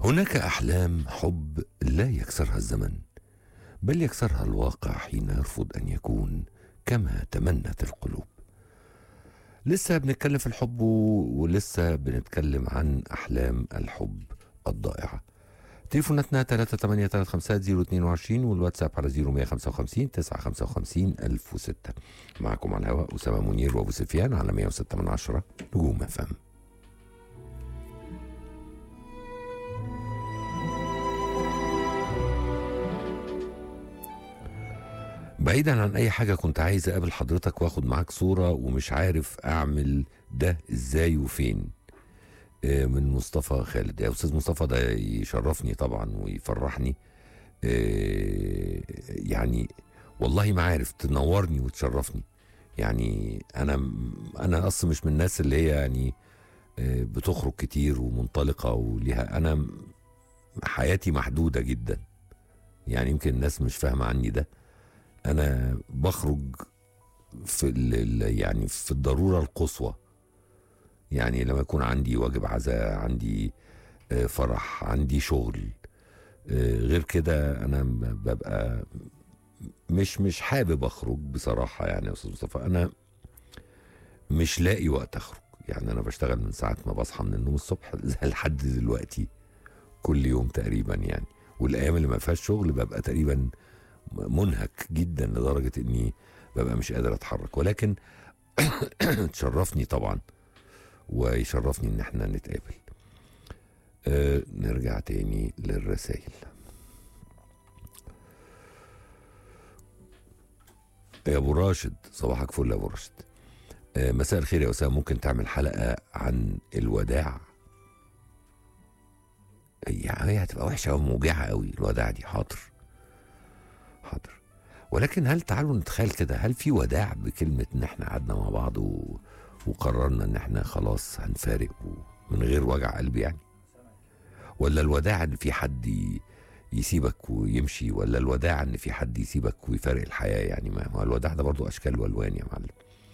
هناك احلام حب لا يكسرها الزمن بل يكسرها الواقع حين يرفض ان يكون كما تمنت القلوب لسه بنتكلم في الحب و- ولسه بنتكلم عن احلام الحب الضائعه تليفوناتنا 3835022 والواتساب على 0155 955 1006 معكم على الهواء أسامة منير وأبو سفيان على 106 من عشرة نجوم فم بعيدا عن اي حاجه كنت عايز اقابل حضرتك واخد معاك صوره ومش عارف اعمل ده ازاي وفين آه، من مصطفى خالد يا استاذ مصطفى ده يشرفني طبعا ويفرحني آه، يعني والله ما عارف تنورني وتشرفني يعني انا انا اصلا مش من الناس اللي هي يعني آه، بتخرج كتير ومنطلقه وليها انا حياتي محدوده جدا يعني يمكن الناس مش فاهمه عني ده انا بخرج في ال- ال- يعني في الضروره القصوى يعني لما يكون عندي واجب عزاء عندي آه، فرح عندي شغل آه، غير كده انا ب- ببقى مش مش حابب اخرج بصراحه يعني يا استاذ مصطفى انا مش لاقي وقت اخرج يعني انا بشتغل من ساعه ما بصحى من النوم الصبح لحد دلوقتي كل يوم تقريبا يعني والايام اللي ما فيهاش شغل ببقى تقريبا منهك جدا لدرجه اني ببقى مش قادر اتحرك ولكن تشرفني طبعا ويشرفني ان احنا نتقابل أه نرجع تاني للرسائل يا ابو راشد صباحك فل يا ابو راشد أه مساء الخير يا اسامه ممكن تعمل حلقه عن الوداع يعني هي هتبقى وحشه وموجعه قوي الوداع دي حاضر حاضر ولكن هل تعالوا نتخيل كده هل في وداع بكلمه ان احنا قعدنا مع بعض و... وقررنا ان احنا خلاص هنفارق ومن غير وجع قلب يعني ولا الوداع ان في حد ي- يسيبك ويمشي ولا الوداع ان في حد يسيبك ويفارق الحياه يعني ما هو الوداع ده برضو اشكال والوان يا معلم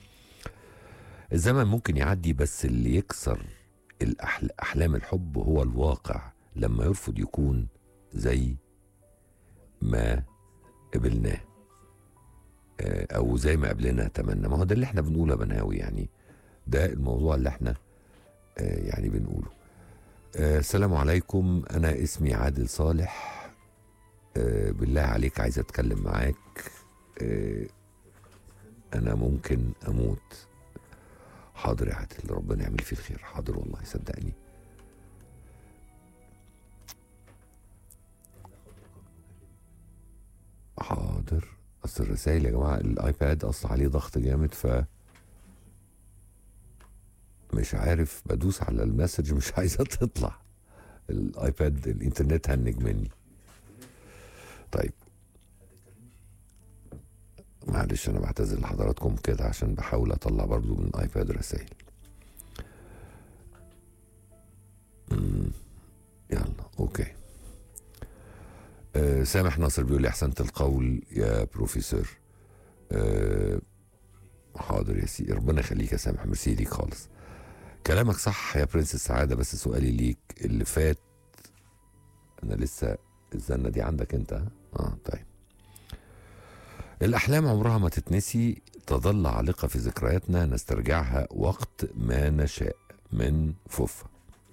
الزمن ممكن يعدي بس اللي يكسر الأحل... احلام الحب هو الواقع لما يرفض يكون زي ما قبلناه آه، او زي ما قبلنا اتمنى ما هو ده اللي احنا بنقوله يا بناوي يعني ده الموضوع اللي احنا آه، يعني بنقوله آه، السلام عليكم انا اسمي عادل صالح آه، بالله عليك عايز اتكلم معاك آه، انا ممكن اموت حاضر يا عادل ربنا يعمل فيه الخير حاضر والله صدقني حاضر اصل الرسائل يا جماعه الايباد اصل عليه ضغط جامد ف مش عارف بدوس على المسج مش عايزه تطلع الايباد الانترنت هنج مني طيب معلش انا بعتذر لحضراتكم كده عشان بحاول اطلع برضو من الايباد رسائل أمم، يلا اوكي آه سامح ناصر بيقول لي احسنت القول يا بروفيسور آه حاضر يا سيدي ربنا يخليك يا سامح ميرسي ليك خالص كلامك صح يا برنس السعاده بس سؤالي ليك اللي فات انا لسه الزنه دي عندك انت ها؟ اه طيب الأحلام عمرها ما تتنسي تظل عالقة في ذكرياتنا نسترجعها وقت ما نشاء من فوفا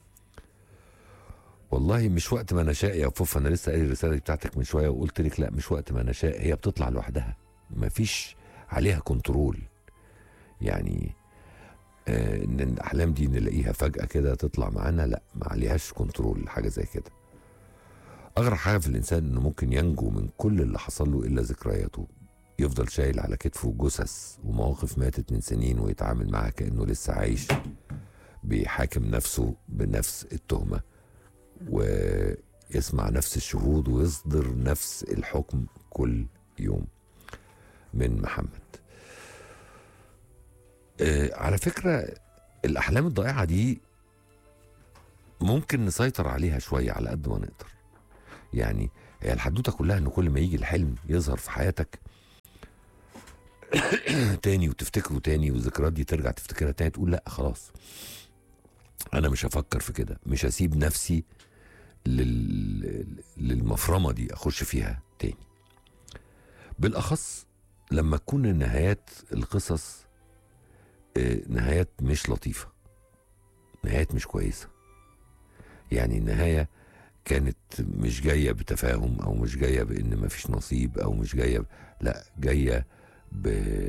والله مش وقت ما نشاء يا فوفا أنا لسه قايل الرسالة دي بتاعتك من شوية وقلت لك لا مش وقت ما نشاء هي بتطلع لوحدها مفيش عليها كنترول يعني آه ان الاحلام دي نلاقيها فجاه كده تطلع معانا لا ما عليهاش كنترول حاجه زي كده اغرب حاجه في الانسان انه ممكن ينجو من كل اللي حصل له الا ذكرياته يفضل شايل على كتفه جثث ومواقف ماتت من سنين ويتعامل معاها كانه لسه عايش بيحاكم نفسه بنفس التهمه ويسمع نفس الشهود ويصدر نفس الحكم كل يوم من محمد آه على فكره الاحلام الضائعه دي ممكن نسيطر عليها شويه على قد ما نقدر يعني هي الحدوته كلها ان كل ما يجي الحلم يظهر في حياتك تاني وتفتكره تاني والذكريات دي ترجع تفتكرها تاني تقول لا خلاص انا مش هفكر في كده مش هسيب نفسي لل... للمفرمه دي اخش فيها تاني بالاخص لما تكون نهايات القصص آه، نهايات مش لطيفه نهايات مش كويسه يعني النهايه كانت مش جايه بتفاهم او مش جايه بان مفيش نصيب او مش جايه ب... لا جايه ب...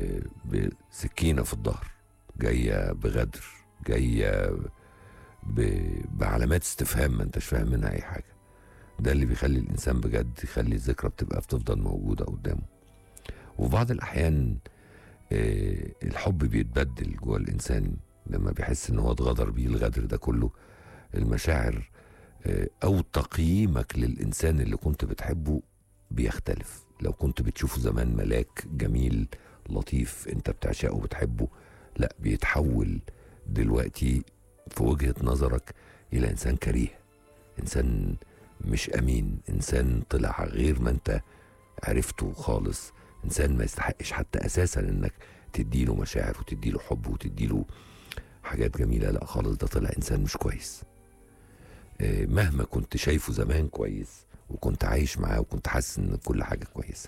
بسكينه في الظهر جايه بغدر جايه ب... بعلامات استفهام ما انتش فاهم منها اي حاجه ده اللي بيخلي الانسان بجد يخلي الذكرى بتبقى بتفضل موجوده قدامه وفي بعض الاحيان آه، الحب بيتبدل جوه الانسان لما بيحس ان هو اتغدر بيه الغدر ده كله المشاعر آه، او تقييمك للانسان اللي كنت بتحبه بيختلف لو كنت بتشوفه زمان ملاك جميل لطيف انت بتعشقه وبتحبه لا بيتحول دلوقتي في وجهة نظرك الى انسان كريه انسان مش امين انسان طلع غير ما انت عرفته خالص انسان ما يستحقش حتى اساسا انك تديله مشاعر وتديله حب وتديله حاجات جميله لا خالص ده طلع انسان مش كويس آه، مهما كنت شايفه زمان كويس وكنت عايش معاه وكنت حاسس ان كل حاجه كويسه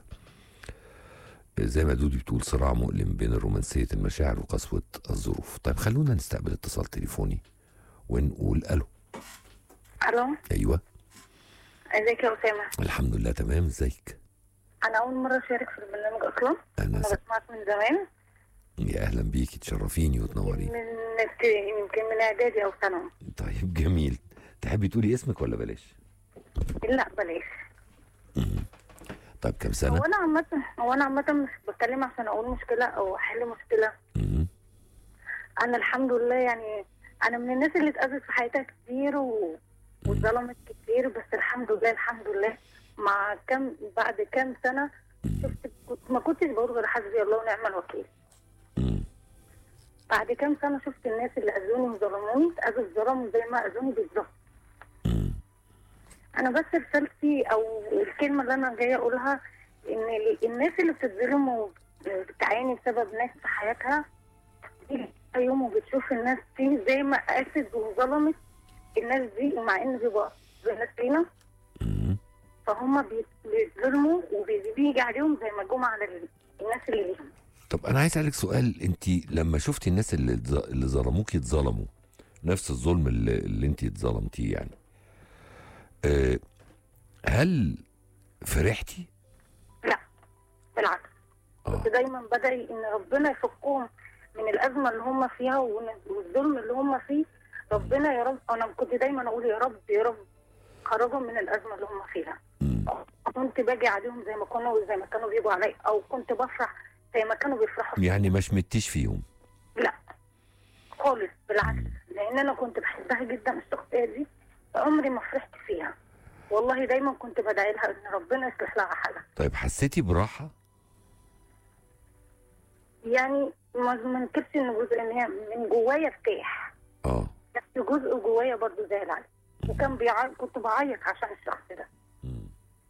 آه، زي ما دودي بتقول صراع مؤلم بين رومانسيه المشاعر وقسوه الظروف طيب خلونا نستقبل اتصال تليفوني ونقول الو الو ايوه ازيك يا اسامه الحمد لله تمام ازيك انا اول مره اشارك في البرنامج اصلا انا انا س... بسمعك من زمان يا اهلا بيكي تشرفيني وتنوريني من يمكن من اعدادي او ثانوي طيب جميل تحبي تقولي اسمك ولا بلاش لا بلاش مم. طيب كم هو سنه انا عامه هو انا عامه مش بتكلم عشان اقول مشكله او احل مشكله مم. انا الحمد لله يعني انا من الناس اللي اتاذت في حياتها كتير و... واتظلمت كتير بس الحمد لله الحمد لله مع كم بعد كام سنه شفت كنت- ما كنتش بقول غير حسبي الله ونعم الوكيل مم. بعد كام سنه شفت الناس اللي اذوني وظلموني اتاذوا ظلموا زي ما اذوني بالظبط مم. انا بس رسالتي او الكلمه اللي انا جايه اقولها ان ال- الناس اللي بتتظلم وبتعاني بسبب ناس في حياتها دي يوم وبتشوف الناس دي زي ما قاست وظلمت الناس دي ومع ان بيبقى ناس فينا مم. فهم بي- بيتظلموا وبيجي عليهم زي ما جم على ال- الناس اللي ليهم طب انا عايز اسالك سؤال انت لما شفتي الناس اللي اتظ- اللي ظلموك يتظلموا نفس الظلم اللي, اللي انت اتظلمتيه يعني أه هل فرحتي لا بالعكس اه كنت دايما بدعي ان ربنا يفكهم من الازمه اللي هم فيها وإن- والظلم اللي هم فيه ربنا يا رب انا كنت دايما اقول يا رب يا رب خرجهم من الازمه اللي هم فيها مم. كنت باجي عليهم زي ما كانوا زي ما كانوا بيجوا عليا او كنت بفرح زي ما كانوا بيفرحوا يعني ما شمتيش فيهم لا خالص بالعكس لان انا كنت بحبها جدا الشخصيه دي عمري ما فرحت فيها والله دايما كنت بدعي لها ان ربنا يصلح لها حالها طيب حسيتي براحه يعني ما ما انكرش ان جزء ان هي من جوايا ارتاح اه بس جزء جوايا برضه زعل عليه وكان بيعيط كنت بعيط عشان الشخص ده مم.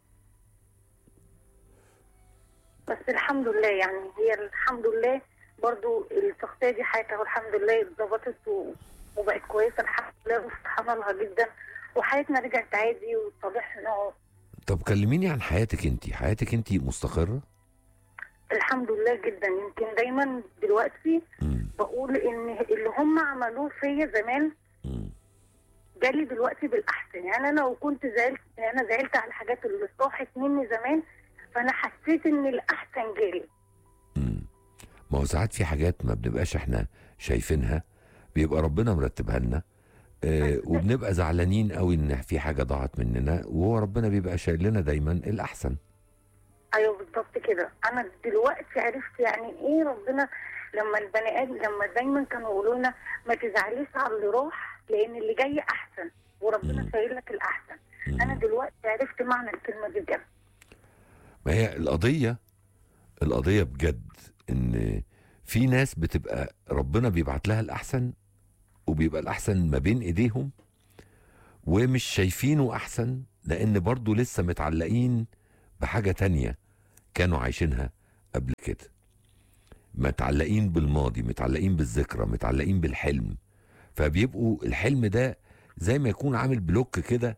بس الحمد لله يعني هي الحمد لله برضه الشخصيه دي حياتها والحمد لله اتظبطت و- وبقت كويسه الحمد لله وفرحانه لها جدا وحياتنا رجعت عادي وصالحنا طب كلميني عن حياتك انت حياتك انت مستقره الحمد لله جدا يمكن دايما دلوقتي مم. بقول ان اللي هم عملوه فيا زمان مم. جالي دلوقتي بالاحسن يعني انا لو كنت زعلت يعني انا زعلت على الحاجات اللي صاحت مني زمان فانا حسيت ان الاحسن جالي مم. ما هو ساعات في حاجات ما بنبقاش احنا شايفينها بيبقى ربنا مرتبها لنا آه وبنبقى زعلانين قوي ان في حاجه ضاعت مننا وهو ربنا بيبقى شايل لنا دايما الاحسن ايوه بالظبط كده انا دلوقتي عرفت يعني ايه ربنا لما البني ادم لما دايما كانوا يقولوا لنا ما تزعليش على اللي راح لان اللي جاي احسن وربنا مم. شايل لك الاحسن مم. انا دلوقتي عرفت معنى الكلمه دي بجد ما هي القضيه القضيه بجد ان في ناس بتبقى ربنا بيبعت لها الاحسن وبيبقى الاحسن ما بين ايديهم ومش شايفينه احسن لان برضو لسه متعلقين بحاجه تانية كانوا عايشينها قبل كده متعلقين بالماضي متعلقين بالذكرى متعلقين بالحلم فبيبقوا الحلم ده زي ما يكون عامل بلوك كده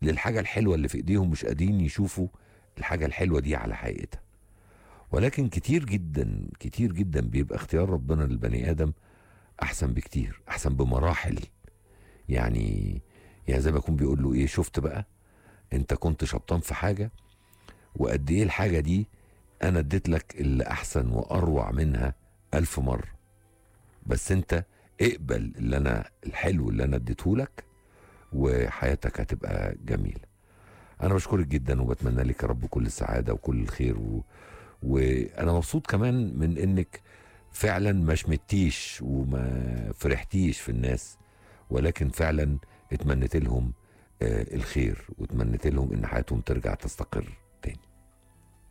للحاجة الحلوة اللي في ايديهم مش قادرين يشوفوا الحاجة الحلوة دي على حقيقتها ولكن كتير جدا كتير جدا بيبقى اختيار ربنا للبني ادم احسن بكتير احسن بمراحل يعني يعني زي ما يكون بيقول له ايه شفت بقى انت كنت شبطان في حاجة وقد ايه الحاجة دي انا اديت لك اللي احسن واروع منها الف مرة بس انت اقبل اللي انا الحلو اللي انا اديته لك وحياتك هتبقى جميلة انا بشكرك جدا وبتمنى لك يا رب كل السعادة وكل الخير و... وانا مبسوط كمان من انك فعلا ما شمتيش وما فرحتيش في الناس ولكن فعلا اتمنيت لهم آه، الخير واتمنيت لهم ان حياتهم ترجع تستقر